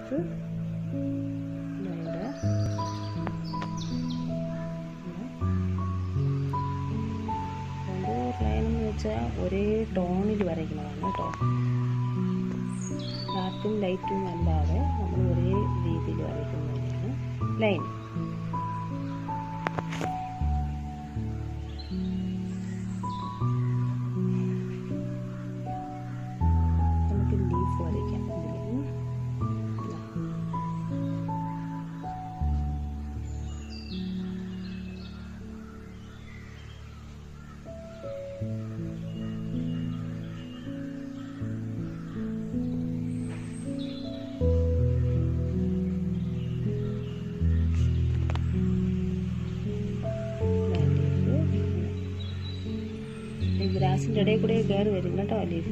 Leaf ഇവിടെ contour line എന്ന് വെച്ചാൽ ഒരേ ടോണിൽ വരയ്ക്കുന്നതാണ് കേട്ടോ ഡാർക്കും ലൈറ്റും അല്ലാതെ നമ്മൾ ഒരേ രീതിയിൽ വരയ്ക്കുന്നതാണ് ലൈൻ നമുക്ക് ലീഫ് വരയ്ക്കാം ഇതിൽ ഇതാ. ഈ ഗ്രാസിൻ്റെ ഇടയിൽ കൂടെ കയറി വരും കേട്ടോ ലീഫ്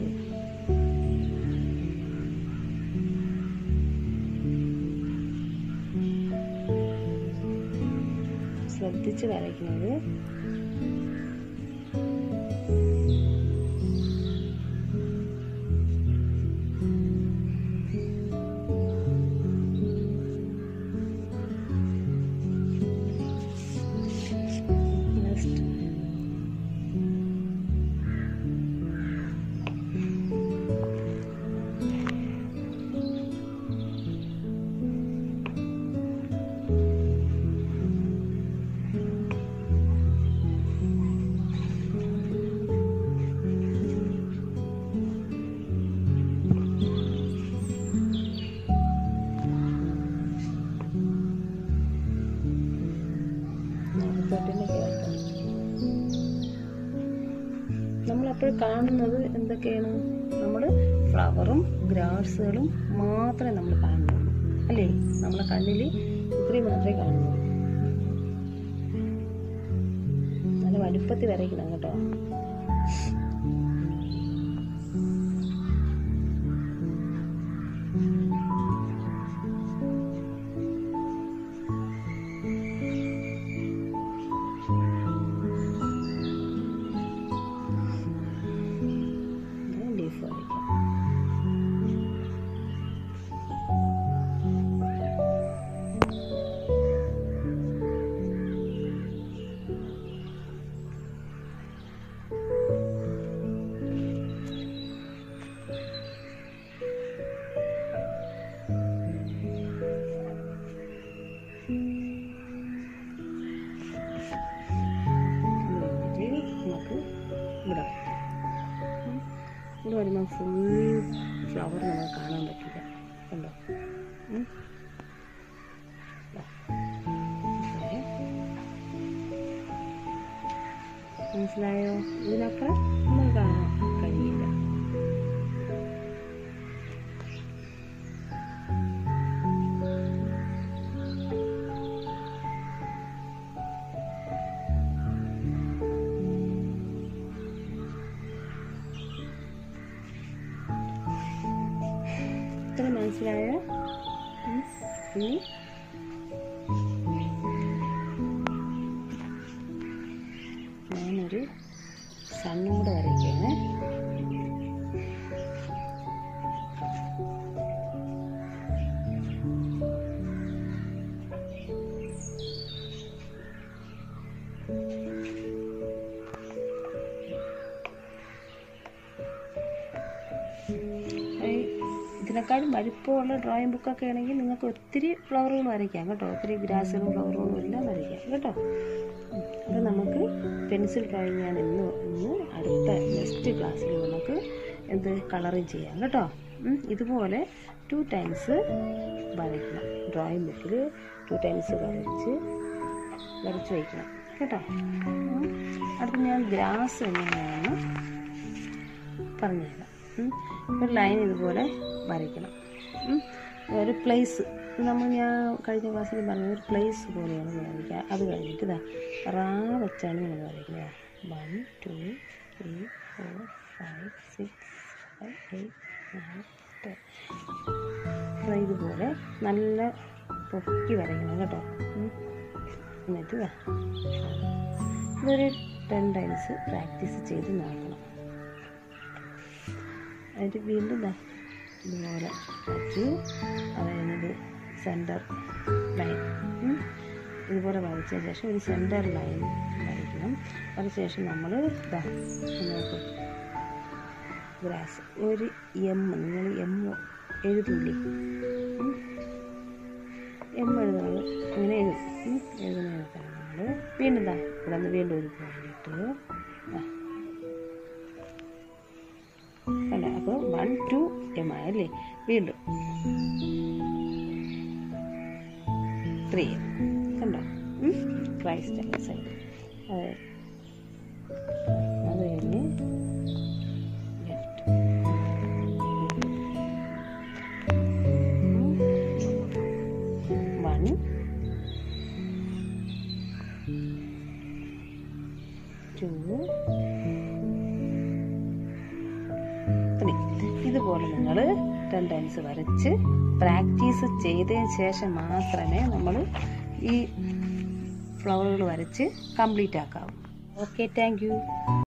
ശ്രദ്ധിച്ച് വരയ്ക്കുന്നത് നെക്സ്റ്റ് തൊട്ടിന് കേൾക്കാം നമ്മളപ്പോൾ കാണുന്നത് എന്തൊക്കെയാണ് നമ്മൾ ഫ്ലവറും ഗ്രാസുകളും മാത്രമേ നമ്മൾ കാണുന്നുള്ളൂ അല്ലേ നമ്മളെ കണ്ണിൽ ഇത്രയും മാത്രമേ കാണുന്നുള്ളൂ നല്ല വലുപ്പത്തിൽ വരയ്ക്കണം കേട്ടോ ലീഫ് വരയ്ക്കാം എന്നിട്ട് നമുക്ക് ഇവിടെ വയ്ക്കാം. ഉം. ഇവിടെ വരുമ്പോൾ ഫുൾ ഫ്ലവർ നമുക്ക് കാണാൻ പറ്റില്ല കണ്ടോ ഉം. ദാ. ഇങ്ങനെ. മനസ്സിലായോ ഇതിനൊക്കെ നമുക്ക് കാണാൻ കഴിയില്ല ഇത്ര മനസ്സിലായോ ഉം. ഇനി ഞാനൊരു സണ്ണും കൂടെ വരയ്ക്കുകയാണ് ഈ ഇതിനേക്കാളും വലിപ്പമുള്ള ഡ്രോയിങ് ബുക്കൊക്കെ ആണെങ്കിൽ നിങ്ങൾക്ക് ഒത്തിരി ഫ്ലവറുകൾ വരയ്ക്കാം കേട്ടോ ഒത്തിരി ഗ്രാസുകളും ഫ്ലവറുകളും എല്ലാം വരയ്ക്കാം കേട്ടോ ഉം. അപ്പോൾ നമുക്ക് പെൻസിൽ ഡ്രോയിങ് ഞാൻ ഇന്ന് ഇന്ന് അടുത്ത നെക്സ്റ്റ് ക്ലാസ്സിൽ നമുക്ക് എന്ത് കളറിങ് ചെയ്യാം കേട്ടോ ഉം. ഇതുപോലെ ടു ടൈംസ് വരയ്ക്കണം ഡ്രോയിങ് ബുക്കിൽ ടു ടൈംസ് വരച്ച് വരച്ച് വയ്ക്കണം കേട്ടോ ഉം. അടുത്ത് ഞാൻ ഗ്രാസ് എങ്ങനെയാണ് പറഞ്ഞുതരാം ഉം. ഒരു ലൈൻ ഇതുപോലെ വരയ്ക്കണം ഉം. ഒരു പ്ലേസ് നമ്മൾ ഞാൻ കഴിഞ്ഞ ക്ലാസ്സിൽ പറഞ്ഞത് ഒരു പ്ലേസ് പോലെയാണ് വരയ്ക്കുക അത് കഴിഞ്ഞിട്ട് ഇതാ റാ വെച്ചാണ് നമ്മൾ വരയ്ക്കുന്നത് one two three four five six seven eight nine ten ദാ ഇതുപോലെ നല്ല പൊക്കി വരയ്ക്കണം കേട്ടോ ഉം. എന്നിട്ട് ഇതാ ഇതൊരു ടെൻ ടൈംസ് പ്രാക്ടീസ് ചെയ്ത് നോക്കണം എന്നിട്ട് വീണ്ടും ദാ ഇതുപോലെ വരച്ചു അത് കഴിഞ്ഞത് സെൻറ്റർ ലൈൻ ഇതുപോലെ വരച്ച ശേഷം ഒരു സെൻറ്റർ ലൈൻ വരയ്ക്കണം അതിന് ശേഷം നമ്മൾ ഇതാ നോക്കും ഗ്രാസ് ഒരു എം നിങ്ങൾ എം എഴുതൂലേ ഉം. എം എഴുതുന്നത് അങ്ങനെ എഴുതും ഉം. എഴുതുന്ന എഴുത്താണ് നമ്മൾ വീണ്ടും ദാ ഇവിടെ നിന്ന് വീണ്ടും ഒരു പോയിന്റ് ദാ കണ്ടോ അപ്പോൾ വൺ ടു എം ആയല്ലേ വീണ്ടും ത്രീ കണ്ടോ ക്രൈസ്റ്റ് സൈഡ് അതെ അത് കഴിഞ്ഞ് ലെഫ്റ്റ് വൺ ടു ത്രീ ഇതുപോലെ നിങ്ങൾ ടെൻ ടൈംസ് വരച്ച് പ്രാക്ടീസ് ചെയ്തതിന് ശേഷം മാത്രമേ നമ്മൾ ഈ ഫ്ലവറുകൾ വരച്ച് കംപ്ലീറ്റ് ആക്കാവൂ ഓക്കെ താങ്ക് യു